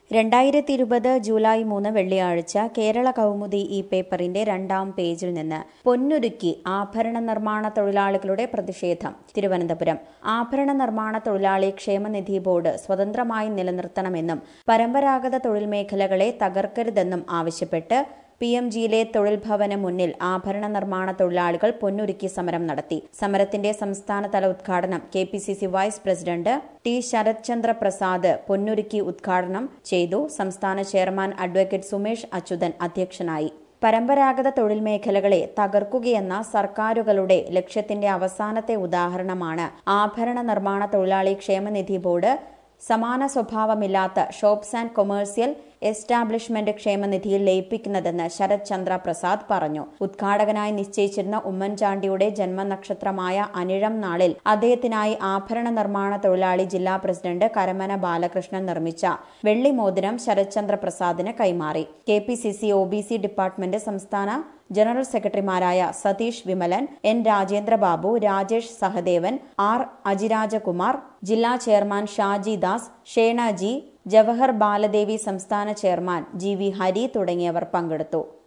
രണ്ടായിരത്തി ഇരുപത് ജൂലൈ മൂന്ന് വെള്ളിയാഴ്ച കേരള കൗമുദി ഈ പേപ്പറിന്റെ രണ്ടാം പേജിൽ നിന്ന് പൊന്നുരുക്കി ആഭരണ നിർമ്മാണ തൊഴിലാളികളുടെ പ്രതിഷേധം തിരുവനന്തപുരം ആഭരണ നിർമ്മാണ തൊഴിലാളി ക്ഷേമനിധി ബോർഡ് സ്വതന്ത്രമായി നിലനിർത്തണമെന്നും പരമ്പരാഗത തൊഴിൽ മേഖലകളെ തകർക്കരുതെന്നും ആവശ്യപ്പെട്ട് പി എം ജിയിലെ തൊഴിൽ ഭവന് മുന്നിൽ ആഭരണ നിർമ്മാണ തൊഴിലാളികൾ പൊന്നുരുക്കി സമരം നടത്തി സമരത്തിന്റെ സംസ്ഥാനതല ഉദ്ഘാടനം K P C C vice president T Sarath Chandra Prasad പൊന്നുരുക്കി ഉദ്ഘാടനം ചെയ്തു സംസ്ഥാന ചെയർമാൻ അഡ്വക്കേറ്റ് സുമേഷ് അച്യുതൻ അധ്യക്ഷനായി പരമ്പരാഗത തൊഴിൽ മേഖലകളെ തകർക്കുകയെന്ന സർക്കാരുകളുടെ ലക്ഷ്യത്തിന്റെ അവസാനത്തെ ഉദാഹരണമാണ് ആഭരണ നിർമ്മാണ തൊഴിലാളി ക്ഷേമനിധി ബോർഡ് സമാന സ്വഭാവമില്ലാത്ത ഷോപ്സ് ആൻഡ് കൊമേഴ്സ്യൽ എസ്റ്റാബ്ലിഷ്മെന്റ് ക്ഷേമനിധിയിൽ ലയിപ്പിക്കുന്നതെന്ന് ശരത് ചന്ദ്ര പ്രസാദ് പറഞ്ഞു ഉദ്ഘാടകനായി നിശ്ചയിച്ചിരുന്ന ഉമ്മൻചാണ്ടിയുടെ ജന്മനക്ഷത്രമായ അനിഴം നാളിൽ അദ്ദേഹത്തിനായി ആഭരണ നിർമ്മാണ തൊഴിലാളി ജില്ലാ പ്രസിഡന്റ് കരമന ബാലകൃഷ്ണൻ നിർമ്മിച്ച വെള്ളി മോതിരം ശരത് ചന്ദ്ര പ്രസാദിന് കൈമാറി K P C C O B C department സംസ്ഥാന ജനറൽ സെക്രട്ടറിമാരായ സതീഷ് വിമലൻ എൻ രാജേന്ദ്രബാബു രാജേഷ് സഹദേവൻ ആർ അജിരാജകുമാർ ജില്ലാ ചെയർമാൻ ഷാജി ദാസ് ഷേണ ജി ജവഹർ ബാലദേവി സംസ്ഥാന ചെയർമാൻ ജി വി ഹരി തുടങ്ങിയവർ പങ്കെടുത്തു